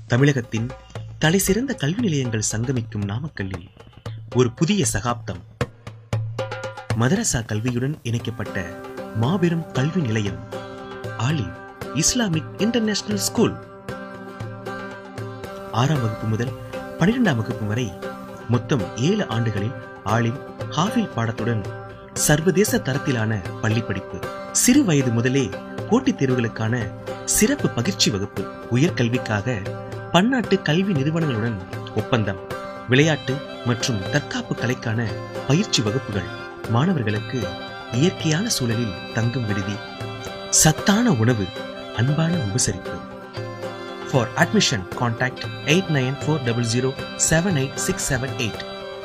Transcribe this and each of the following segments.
தமிழகத்தின் தலைசிறந்த கல்வி நிலையங்கள் சங்கமிக்கும் நாமக்கல்லில் ஒரு புதிய சகாப்தம் மதரசா கல்வியுடன் இணைக்கப்பட்ட மாபெரும் கல்வி நிலையம் ஆலிம் இஸ்லாமிக் இன்டர்நேஷனல் ஸ்கூல் ஆறாம் வகுப்பு முதல் பனிரெண்டாம் வகுப்பு வரை மொத்தம் ஏழு ஆண்டுகளில் ஆலிம் ஹாஃபில் பாடத்துடன் சர்வதேச தரத்திலான பள்ளி படிப்பு சிறு வயது முதலே போட்டித் தேர்வுகளுக்கான சிறப்பு பயிற்சி வகுப்பு உயர்கல்விக்காக பன்னாட்டு கல்வி நிறுவனங்களுடன் ஒப்பந்தம் விளையாட்டு மற்றும் தற்காப்பு கலைக்கான பயிற்சி வகுப்புகள் மாணவர்களுக்கு இயற்கையான சூழலில் தங்கும் விடுதி சத்தான உணவு அன்பான உபசரிப்பு for admission contact eight nine four double zero seven eight six seven eight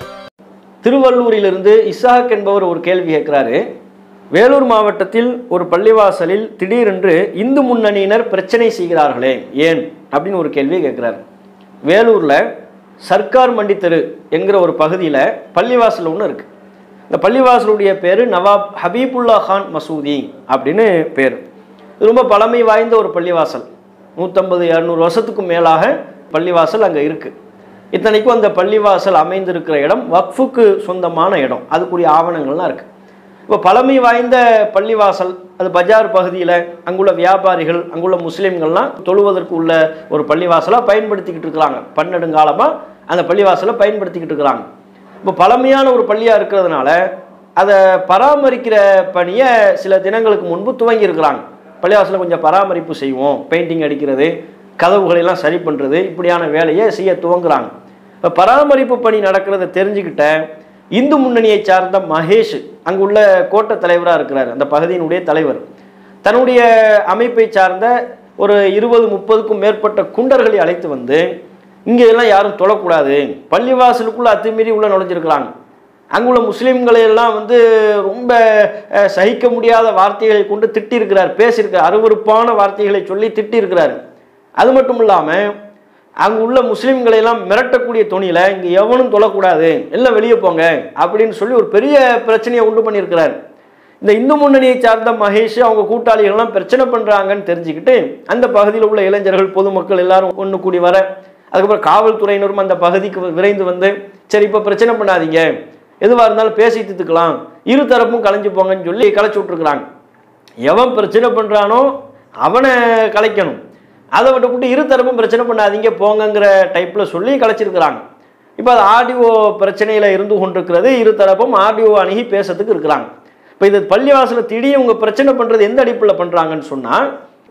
திருவள்ளூரிலிருந்து இசாக் என்பவர் ஒரு கேள்வி கேட்கிறாரு வேலூர் மாவட்டத்தில் ஒரு பள்ளிவாசலில் திடீரென்று இந்து முன்னணியினர் பிரச்சனை செய்கிறார்களே ஏன் அப்படின்னு ஒரு கேள்வியை கேட்குறாரு வேலூரில் சர்க்கார் மண்டி தெரு என்கிற ஒரு பகுதியில் பள்ளிவாசல் ஒன்று இருக்குது இந்த பள்ளிவாசலுடைய பேர் நவாப் ஹபீபுல்லா கான் மசூதி அப்படின்னு பேர் இது ரொம்ப பழமை வாய்ந்த ஒரு பள்ளிவாசல் நூற்றம்பது இரநூறு வருஷத்துக்கும் மேலாக பள்ளிவாசல் அங்கே இருக்குது இத்தனைக்கும் அந்த பள்ளிவாசல் அமைந்திருக்கிற இடம் வக்ஃபுக்கு சொந்தமான இடம் அதுக்குரிய ஆவணங்கள்லாம் இருக்குது இப்போ பழமை வாய்ந்த பள்ளிவாசல் அது பஜார் பகுதியில் அங்குள்ள வியாபாரிகள் அங்குள்ள முஸ்லீம்கள்லாம் தொழுவதற்கு உள்ள ஒரு பள்ளிவாசலாக பயன்படுத்திக்கிட்டு இருக்கிறாங்க பன்னெடுங்காலமாக அந்த பள்ளிவாசலை பயன்படுத்திக்கிட்டு இருக்கிறாங்க இப்போ பழமையான ஒரு பள்ளியாக இருக்கிறதுனால அதை பராமரிக்கிற பணியை சில தினங்களுக்கு முன்பு துவங்கி இருக்கிறாங்க பள்ளிவாசலை கொஞ்சம் பராமரிப்பு செய்வோம் பெயிண்டிங் அடிக்கிறது கதவுகளெல்லாம் சரி பண்ணுறது இப்படியான வேலையை செய்ய துவங்குறாங்க இப்போ பராமரிப்பு பணி நடக்கிறத தெரிஞ்சுக்கிட்ட இந்து முன்னணியை சார்ந்த மகேஷ் அங்குள்ள கோட்ட தலைவராக இருக்கிறார் அந்த பகுதியினுடைய தலைவர் தன்னுடைய அமைப்பை சார்ந்த ஒரு இருபது முப்பதுக்கும் மேற்பட்ட குண்டர்களை அழைத்து வந்து இங்கே இதெல்லாம் யாரும் தொழக்கூடாது பள்ளிவாசலுக்குள்ளே அத்துமீறி உள்ள நுழைஞ்சிருக்கிறாங்க அங்குள்ள முஸ்லீம்களை எல்லாம் வந்து ரொம்ப அஹ், சகிக்க முடியாத வார்த்தைகளை கொண்டு திட்டியிருக்கிறார் பேசியிருக்கிறார் அருவருப்பான வார்த்தைகளை சொல்லி திட்டியிருக்கிறார் அது மட்டும் இல்லாமல் அங்கே உள்ள முஸ்லீம்களை எல்லாம் மிரட்டக்கூடிய துணியில் இங்கே எவனும் தொழக்கூடாது எல்லாம் வெளியே போங்க அப்படின்னு சொல்லி ஒரு பெரிய பிரச்சனையை உண்டு பண்ணியிருக்கிறார் இந்த இந்து முன்னணியை சார்ந்த மகேஷ் அவங்க கூட்டாளிகள்லாம் பிரச்சனை பண்ணுறாங்கன்னு தெரிஞ்சுக்கிட்டு அந்த பகுதியில் உள்ள இளைஞர்கள் பொதுமக்கள் எல்லாரும் ஒன்று கூடி வர அதுக்கப்புறம் காவல்துறையினரும் அந்த பகுதிக்கு விரைந்து வந்து சரி இப்போ பிரச்சனை பண்ணாதீங்க எதுவாக இருந்தாலும் பேசி தீர்த்துக்கலாம் இரு தரப்பும் கலைஞ்சு போங்கன்னு சொல்லி கலைச்சி விட்ருக்குறாங்க எவன் பிரச்சனை பண்ணுறானோ அவனை கலைக்கணும் அதை விட்டுவிட்டு இரு தரப்பும் பிரச்சனை பண்ணாதீங்க போங்கங்கிற டைப்பில் சொல்லி கலைச்சிருக்கிறாங்க இப்போ அது ஆடியோ பிரச்சனையில் இருந்து கொண்டிருக்கிறது இரு தரப்பும் ஆடியோ அணுகி பேசுறதுக்கு இருக்கிறாங்க இப்போ இது பள்ளிவாசலில் திடீர் இவங்க பிரச்சனை பண்ணுறது எந்த அடிப்பில் பண்ணுறாங்கன்னு சொன்னால்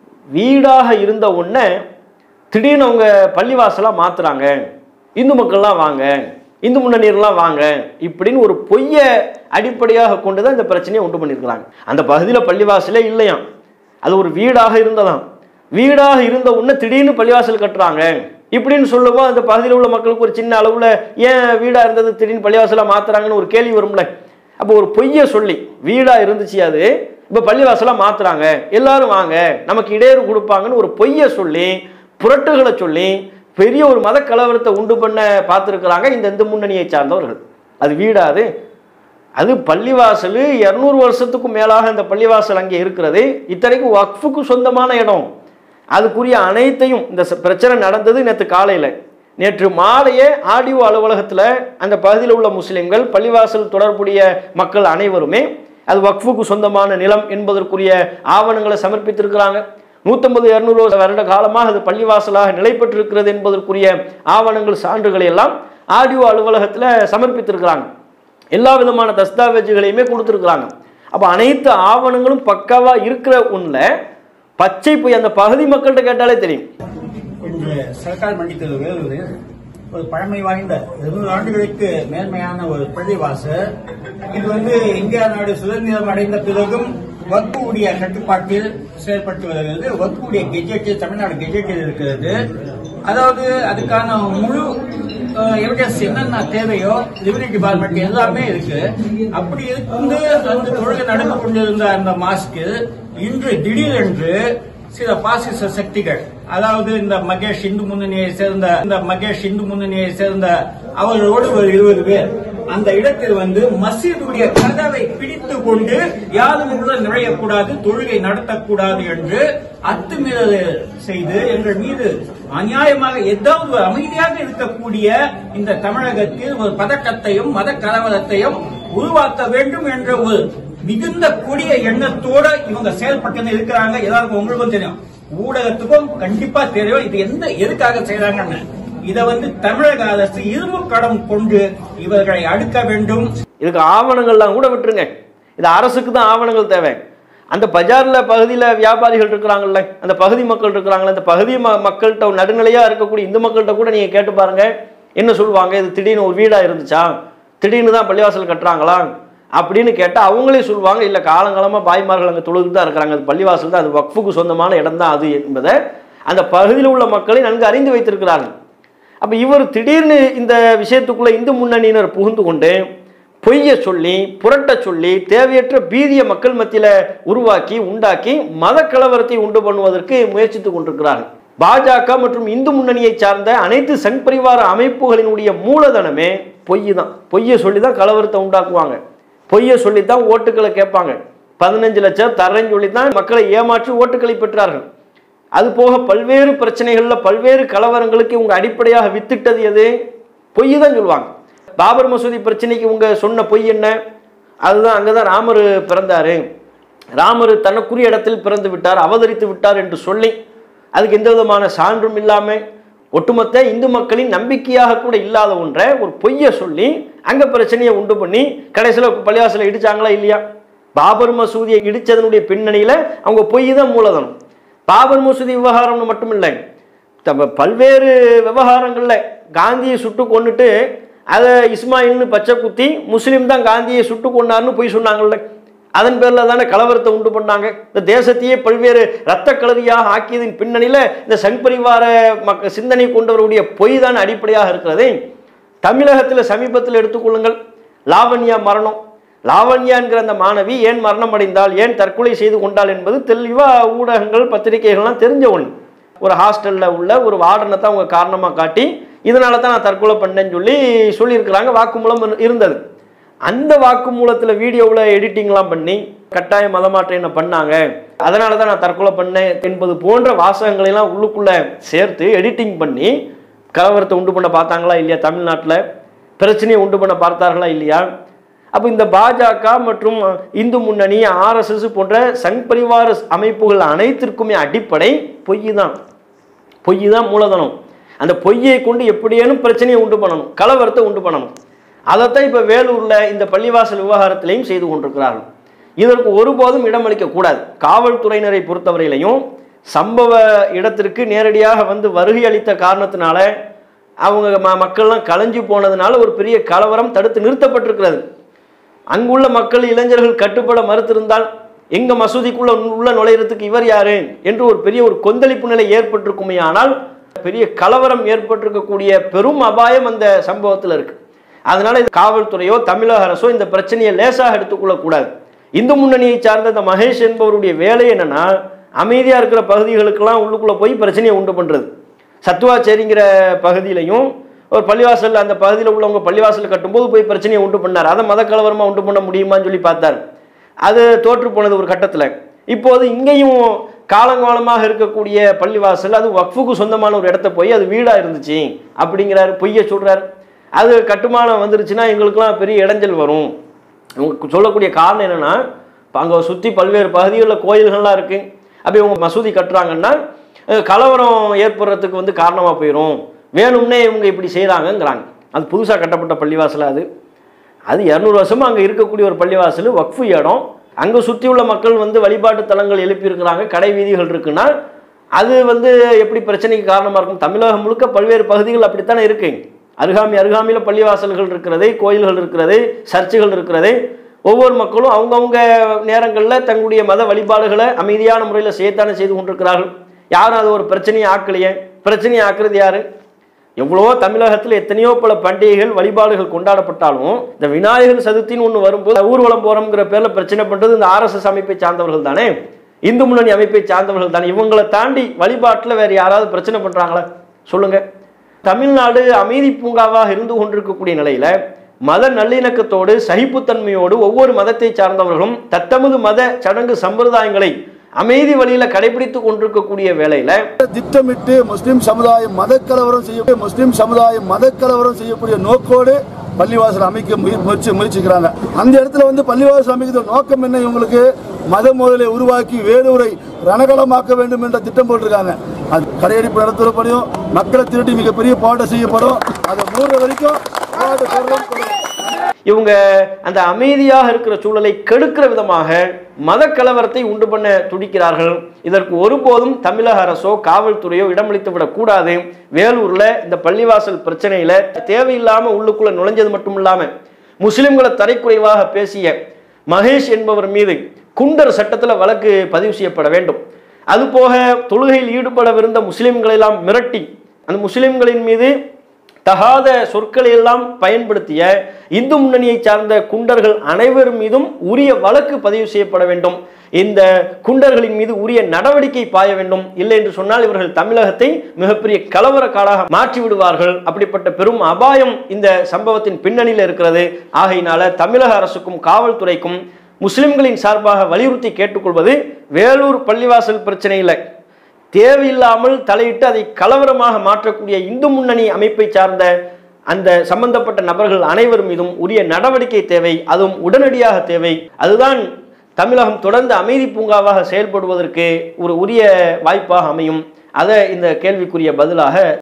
வீடாக இருந்த ஒன்றை திடீர்னு அவங்க பள்ளிவாசலாக மாற்றுறாங்க இந்து மக்கள்லாம் வாங்க இந்து முன்னணியர்லாம் வாங்க இப்படின்னு ஒரு பொய்யை அடிப்படையாக கொண்டு தான் இந்த பிரச்சனையை உண்டு பண்ணியிருக்கிறாங்க அந்த பகுதியில் பள்ளிவாசலே இல்லையாம் அது ஒரு வீடாக இருந்ததாம் வீடாக இருந்த உடனே திடீர்னு பள்ளிவாசல் கட்டுறாங்க இப்படின்னு சொல்லுவோம் அந்த பகுதியில் உள்ள மக்களுக்கு ஒரு சின்ன அளவில் ஏன் வீடாக இருந்தது திடீர்னு பள்ளிவாசலாக மாற்றுறாங்கன்னு ஒரு கேள்வி வரும்ல அப்போ ஒரு பொய்யை சொல்லி வீடாக இருந்துச்சு அது இப்போ பள்ளிவாசலாக மாற்றுறாங்க எல்லாரும் வாங்க நமக்கு இடையூறு கொடுப்பாங்கன்னு ஒரு பொய்யை சொல்லி புரட்டுகளை சொல்லி பெரிய ஒரு மத கலவரத்தை உண்டு பண்ண பார்த்துருக்குறாங்க இந்த இந்து முன்னணியை சார்ந்தவர்கள் அது வீடாது அது பள்ளிவாசல் இரநூறு வருஷத்துக்கும் மேலாக இந்த பள்ளிவாசல் அங்கே இருக்கிறது இத்தனைக்கும் வக்ஃபுக்கு சொந்தமான இடம் அதுக்குரிய அனைத்தையும் இந்த ச- பிரச்சனை நடந்தது நேற்று காலையில் நேற்று மாலையே ஆடியோ அலுவலகத்தில் அந்த பகுதியில் உள்ள முஸ்லிம்கள் பள்ளிவாசல் தொடர்புடைய மக்கள் அனைவருமே அது வக்ஃபுக்கு சொந்தமான நிலம் என்பதற்குரிய ஆவணங்களை சமர்ப்பித்திருக்கிறாங்க நூற்றம்பது இரநூறு வருட காலமாக அது பள்ளிவாசலாக நிலை பெற்றிருக்கிறது என்பதற்குரிய ஆவணங்கள் சான்றுகளை எல்லாம் ஆடியோ அலுவலகத்தில் சமர்ப்பித்திருக்கிறாங்க எல்லா விதமான தஸ்தாவேஜுகளையுமே கொடுத்துருக்குறாங்க அப்போ அனைத்து ஆவணங்களும் பக்காவாக இருக்கிற ஒன்றில் பச்சை போய் அந்த பகுதி மக்கள்கிட்ட கேட்டாலே தெரியும் இன்று சர்க்கார் மண்டித்தது வேலூரில் ஒரு பழமை வாய்ந்த இருநூறு ஆண்டுகளுக்கு மேன்மையான ஒரு பள்ளிவாசல் இது வந்து இந்தியா நாடு சுதந்திரம் அடைந்த பிறகும் வக்குடைய கட்டுப்பாட்டில் செயல்பட்டு வருகிறது வக்குடைய கெஜெட்டில் தமிழ்நாடு கெஜெட்டில் இருக்கிறது அதாவது அதுக்கான முழு எவிடன்ஸ் என்னென்ன தேவையோ ரெவன்யூ டிபார்ட்மெண்ட் எல்லாமே இருக்கு அப்படி இருந்து அந்த தொழில் நடந்து கொண்டிருந்த அந்த மாஸ்க்கு இன்று திடீரென்று சில பாசிச சக்திகள் அதாவது இந்த மகேஷ் இந்து முன்னணியை சேர்ந்த இந்த மகேஷ் இந்து முன்னணியை சேர்ந்த அவர்களோடு ஒரு இருபது பேர் அந்த இடத்தில் வந்து மசீதுடைய கதவை பிடித்து கொண்டு யாரும் உள்ள நுழையக்கூடாது தொழுகை நடத்தக்கூடாது என்று அத்துமீறல் செய்து எங்கள் மீது அநியாயமாக ஏதாவது ஒரு அமைதியாக இருக்கக்கூடிய இந்த தமிழகத்தில் ஒரு பதக்கத்தையும் மத கலவரத்தையும் உருவாக்க வேண்டும் என்ற ஒரு மிகுந்த கொடிய எண்ணத்தோட இவங்க செயல்பட்டு இருக்கிறாங்க எல்லாருக்கும் உங்களுக்கும் தெரியும் ஊடகத்துக்கும் கண்டிப்பா தெரியும் இது எந்த எதுக்காக செய்யறாங்கன்னு இதை வந்து தமிழக அரசு இரும்பு கடம் கொண்டு இவர்களை அடுக்க வேண்டும் இதுக்கு ஆவணங்கள்லாம் கூட விட்டுருங்க இது அரசுக்கு தான் ஆவணங்கள் தேவை அந்த பஜாரில் பகுதியில் வியாபாரிகள் இருக்கிறாங்கல்ல அந்த பகுதி மக்கள் இருக்கிறாங்கல்ல அந்த பகுதி ம மக்கள்கிட்ட நடுநிலையாக இருக்கக்கூடிய இந்து மக்கள்கிட்ட கூட நீங்கள் கேட்டு பாருங்க என்ன சொல்லுவாங்க இது திடீர்னு ஒரு வீடாக இருந்துச்சா திடீர்னு தான் பள்ளிவாசல் கட்டுறாங்களா அப்படின்னு கேட்டால் அவங்களே சொல்லுவாங்க இல்லை காலங்காலமாக பாய்மார்கள் அங்கே தொழுது தான் இருக்கிறாங்க அது பள்ளிவாசல் தான் அது வக்ஃபுக்கு சொந்தமான இடம் தான் அது என்பதை அந்த பகுதியில் உள்ள மக்களை நன்கு அறிந்து வைத்திருக்கிறார்கள் அப்போ இவர் திடீர்னு இந்த விஷயத்துக்குள்ள இந்து முன்னணியினர் புகுந்து கொண்டு பொய்யை சொல்லி புரட்ட சொல்லி தேவையற்ற பீதிய மக்கள் மத்தியில உருவாக்கி உண்டாக்கி மத கலவரத்தை உண்டு பண்ணுவதற்கு முயற்சித்துக் கொண்டிருக்கிறார்கள் பாஜக மற்றும் இந்து முன்னணியை சார்ந்த அனைத்து சங் பரிவார அமைப்புகளினுடைய மூலதனமே பொய் தான் பொய்யை சொல்லி தான் கலவரத்தை உண்டாக்குவாங்க பொய்யை சொல்லி தான் ஓட்டுக்களை கேட்பாங்க பதினஞ்சு லட்சம் தரேன்னு சொல்லி தான் மக்களை ஏமாற்றி ஓட்டுக்களை பெற்றார்கள் அது போக பல்வேறு பிரச்சனைகளில் பல்வேறு கலவரங்களுக்கு இவங்க அடிப்படையாக வித்திட்டது எது பொய் தான் சொல்லுவாங்க பாபர் மசூதி பிரச்சனைக்கு இவங்க சொன்ன பொய் என்ன அதுதான் அங்கே தான் ராமர் பிறந்தாரு ராமர் தனக்குரிய இடத்தில் பிறந்து விட்டார் அவதரித்து விட்டார் என்று சொல்லி அதுக்கு எந்த விதமான சான்றும் இல்லாமல் ஒட்டுமொத்த இந்து மக்களின் நம்பிக்கையாக கூட இல்லாத ஒன்றை ஒரு பொய்யை சொல்லி அங்கே பிரச்சனையை உண்டு பண்ணி கடைசியில் பள்ளிவாசலை இடிச்சாங்களா இல்லையா பாபர் மசூதியை இடிச்சதனுடைய பின்னணியில் அவங்க பொய் தான் மூலதனம் பாபர் மசூதி விவகாரம்னு மட்டும் இல்லை தப்ப- பல்வேறு விவகாரங்களில் காந்தியை சுட்டு கொன்னுட்டு அதை இஸ்மாயில்னு பச்சை குத்தி முஸ்லீம் தான் காந்தியை சுட்டு கொண்டார்னு போய் சொன்னாங்கல்ல அதன் பேரில் தானே கலவரத்தை உண்டு பண்ணாங்க இந்த தேசத்தையே பல்வேறு இரத்த கலரியாக ஆக்கியதின் பின்னணியில் இந்த சங் பரிவார மக்க சிந்தனை கொண்டவருடைய பொய் தான் அடிப்படையாக இருக்கிறது தமிழகத்தில் சமீபத்தில் எடுத்துக்கொள்ளுங்கள் லாவண்யா மரணம் லாவண்யா என்கிற அந்த மாணவி ஏன் மரணம் அடைந்தாள் ஏன் தற்கொலை செய்து கொண்டாள் என்பது தெளிவாக ஊடகங்கள் பத்திரிகைகள்லாம் தெரிஞ்ச ஒன்று ஒரு ஹாஸ்டலில் உள்ள ஒரு வார்டனை தான் அவங்க காரணமாக காட்டி இதனால தான் நான் தற்கொலை பண்ணேன்னு சொல்லி சொல்லியிருக்கிறாங்க வாக்குமூலம் இரு- இருந்தது அந்த வாக்குமூலத்தில் வீடியோவில் எடிட்டிங்லாம் பண்ணி கட்டாய மதமாற்றம் என்ன பண்ணாங்க அதனால தான் நான் தற்கொலை பண்ணேன் என்பது போன்ற வாசகங்களை எல்லாம் உள்ளுக்குள்ளே சேர்த்து எடிட்டிங் பண்ணி கலவரத்தை உண்டு பண்ண பார்த்தாங்களா இல்லையா தமிழ்நாட்டில் பிரச்சனையை உண்டு பண்ண பார்த்தார்களா இல்லையா அப்போ இந்த பாஜக மற்றும் இந்து முன்னணி ஆர்எஸ்எஸ் போன்ற சங் பரிவார அமைப்புகள் அனைத்திற்குமே அடிப்படை பொய் தான் பொய் தான் மூலதனம் அந்த பொய்யை கொண்டு எப்படியேனும் பிரச்சனையை உண்டு பண்ணணும் கலவரத்தை உண்டு பண்ணணும் அதைத்தான் இப்போ வேலூரில் இந்த பள்ளிவாசல் விவகாரத்திலையும் செய்து கொண்டிருக்கிறார்கள் இதற்கு ஒருபோதும் இடமளிக்க கூடாது காவல்துறையினரை பொறுத்தவரையிலையும் சம்பவ இடத்திற்கு நேரடியாக வந்து வருகை அளித்த காரணத்தினால அவங்க ம மக்கள்லாம் கலைஞ்சு போனதுனால ஒரு பெரிய கலவரம் தடுத்து நிறுத்தப்பட்டிருக்கிறது அங்குள்ள மக்கள் இளைஞர்கள் கட்டுப்பட மறுத்திருந்தால் எங்க மசூதிக்குள்ள உள்ள நுழையிறதுக்கு இவர் யாரு என்று ஒரு பெரிய ஒரு கொந்தளிப்பு நிலை ஏற்பட்டிருக்குமே ஆனால் பெரிய கலவரம் ஏற்பட்டிருக்கக்கூடிய பெரும் அபாயம் அந்த சம்பவத்தில் இருக்கு அதனால இது காவல்துறையோ தமிழக அரசோ இந்த பிரச்சனையை லேசாக எடுத்துக்கொள்ளக்கூடாது இந்து முன்னணியை சார்ந்த இந்த மகேஷ் என்பவருடைய வேலை என்னன்னா அமைதியா இருக்கிற பகுதிகளுக்கெல்லாம் உள்ளுக்குள்ள போய் பிரச்சனையை உண்டு பண்றது சத்துவாச்சேரிங்கிற பகுதியிலையும் ஒரு பள்ளிவாசல் அந்த பகுதியில் உள்ளவங்க பள்ளிவாசல் கட்டும்போது போய் பிரச்சனையை உண்டு பண்ணார் அதை மத கலவரமா உண்டு பண்ண முடியுமான்னு சொல்லி பார்த்தார் அது தோற்று போனது ஒரு கட்டத்தில் இப்போது இங்கேயும் காலங்காலமாக இருக்கக்கூடிய பள்ளிவாசல் அது வக்ஃபுக்கு சொந்தமான ஒரு இடத்த போய் அது வீடா இருந்துச்சு அப்படிங்கிறாரு பொய்யை சொல்றாரு அது கட்டுமானம் வந்துருச்சுன்னா எங்களுக்கெல்லாம் பெரிய இடைஞ்சல் வரும் இவங்க சொல்லக்கூடிய காரணம் என்னன்னா இப்போ அங்கே சுற்றி பல்வேறு பகுதிகளில் கோயில்கள்லாம் இருக்கு அப்படி இவங்க மசூதி கட்டுறாங்கன்னா அஹ், கலவரம் ஏற்படுறதுக்கு வந்து காரணமாக போயிடும் வேணும்னே இவங்க இப்படி செய்கிறாங்கங்கிறாங்க அது புதுசாக கட்டப்பட்ட பள்ளிவாசல் அது அது இரநூறு வருஷமா அங்கே இருக்கக்கூடிய ஒரு பள்ளிவாசல் வக்ஃபு இடம் அங்கே சுற்றி உள்ள மக்கள் வந்து வழிபாட்டு தலங்கள் எழுப்பியிருக்கிறாங்க கடை வீதிகள் இருக்குன்னா அது வந்து எப்படி பிரச்சனைக்கு காரணமாக இருக்கும் தமிழகம் முழுக்க பல்வேறு பகுதிகள் அப்படித்தானே இருக்கு அருகாமி அருகாமையில் பள்ளிவாசல்கள் இருக்கிறது கோயில்கள் இருக்கிறது சர்ச்சுகள் இருக்கிறது ஒவ்வொரு மக்களும் அவங்கவுங்க நேரங்களில் தங்களுடைய மத வழிபாடுகளை அமைதியான முறையில் செய்யத்தானே செய்து கொண்டிருக்கிறார்கள் யாரும் அது ஒரு பிரச்சனையை ஆக்கலையே பிரச்சனையை ஆக்குறது யாரு எவ்வளவோ தமிழகத்தில் எத்தனையோ பல பண்டிகைகள் வழிபாடுகள் கொண்டாடப்பட்டாலும் இந்த விநாயகர் சதுர்த்தின்னு ஒன்று வரும்போது ஊர்வலம் போகிறோம்ங்கிற பேரில் பிரச்சனை பண்ணுறது இந்த ஆர்எஸ்எஸ் அமைப்பை சார்ந்தவர்கள் தானே இந்து முன்னணி அமைப்பை சார்ந்தவர்கள் தானே இவங்களை தாண்டி வழிபாட்டில் வேறு யாராவது பிரச்சனை பண்ணுறாங்களா சொல்லுங்க தமிழ்நாடு அமைதி பூங்காவாக இருந்து கொண்டிருக்கக்கூடிய நிலையில மத நல்லிணக்கத்தோடு சகிப்புத்தன்மையோடு ஒவ்வொரு மதத்தை சார்ந்தவர்களும் தத்தமது மத சடங்கு சம்பிரதாயங்களை அமைதி வழியில கடைபிடித்து கொண்டிருக்கக்கூடிய வேளையில திட்டமிட்டு முஸ்லிம் சமுதாயம் மதக்கலவரம் செய்ய முஸ்லிம் சமுதாயம் மதக்கலவரம் செய்யக்கூடிய நோக்கோடு பள்ளிவாசல் அமைக்க முய- முயற்சி முயற்சிக்கிறாங்க அந்த இடத்துல வந்து பள்ளிவாசல் அமைக்கிற நோக்கம் என்ன இவங்களுக்கு மத மோதலை உருவாக்கி வேலூரை ரணகலமாக்க வேண்டும் என்ற திட்டம் போட்டிருக்காங்க அது கடையெடுப்பு நடத்துறப்படியும் மக்களை திருடி மிகப்பெரிய போராட்டம் செய்யப்படும் அதை மூடுற வரைக்கும் போராட்டம் தொடரும், தொடரும். இவங்க அந்த அமைதியாக இருக்கிற சூழலை கெடுக்கிற விதமாக மத கலவரத்தை உண்டு பண்ண துடிக்கிறார்கள் இதற்கு ஒருபோதும் தமிழக அரசோ காவல்துறையோ இடமளித்து விடக்கூடாது வேலூர்ல இந்த பள்ளிவாசல் பிரச்சனையில தேவையில்லாம உள்ளுக்குள்ள நுழைஞ்சது மட்டும் இல்லாம முஸ்லிம்களை தரைக்குறைவாக பேசிய மகேஷ் என்பவர் மீது குண்டர் சட்டத்துல வழக்கு பதிவு செய்யப்பட வேண்டும் அதுபோக தொழுகையில் ஈடுபடவிருந்த முஸ்லிம்களை எல்லாம் மிரட்டி அந்த முஸ்லிம்களின் மீது தகாத சொற்களை எல்லாம் பயன்படுத்திய இந்து முன்னணியை சார்ந்த குண்டர்கள் அனைவர் மீதும் உரிய வழக்கு பதிவு செய்யப்பட வேண்டும் இந்த குண்டர்களின் மீது உரிய நடவடிக்கை பாய வேண்டும் இல்லை என்று சொன்னால் இவர்கள் தமிழகத்தை மிகப்பெரிய கலவர காடாக மாற்றி விடுவார்கள் அப்படிப்பட்ட பெரும் அபாயம் இந்த சம்பவத்தின் பின்னணியில் இருக்கிறது ஆகையினால தமிழக அரசுக்கும் காவல்துறைக்கும் முஸ்லிம்களின் சார்பாக வலியுறுத்தி கேட்டுக்கொள்வது வேலூர் பள்ளிவாசல் பிரச்சனையில் தேவையில்லாமல் தலையிட்டு அதை கலவரமாக மாற்றக்கூடிய இந்து முன்னணி அமைப்பை சார்ந்த அந்த சம்பந்தப்பட்ட நபர்கள் அனைவர் மீதும் உரிய நடவடிக்கை தேவை அதுவும் உடனடியாக தேவை அதுதான் தமிழகம் தொடர்ந்து அமைதி பூங்காவாக செயல்படுவதற்கு ஒரு உரிய வாய்ப்பாக அமையும் அதை இந்த கேள்விக்குரிய பதிலாக